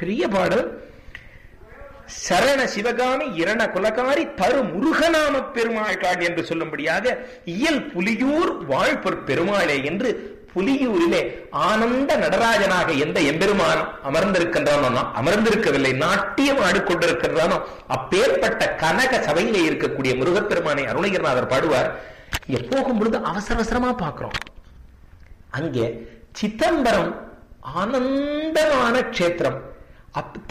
பெரிய பாடல் சரண சிவகாமி இரண குலகாரி தரு முருகநாம பெருமாள் காள் என்று சொல்லும்படியாக இயல் புலியூர் வாழ்பொற் பெருமாளே என்று புலியூரிலே ஆனந்த நடராஜனாக எந்த எம்பெருமான் அமர்ந்திருக்கின்றானோ அமர்ந்திருக்கவில்லை நாட்டியம் ஆடிக்கொண்டிருக்கின்றானோ அப்பேற்பட்ட கனக சபையிலே இருக்கக்கூடிய முருகப்பெருமானை அருணகிரிநாதர் பாடுவார் இங்க போகும் பொழுது அவசர அவசரமா பார்க்கிறோம் அங்கே சிதம்பரம் ஆனந்தமான க்ஷேத்திரம் அப்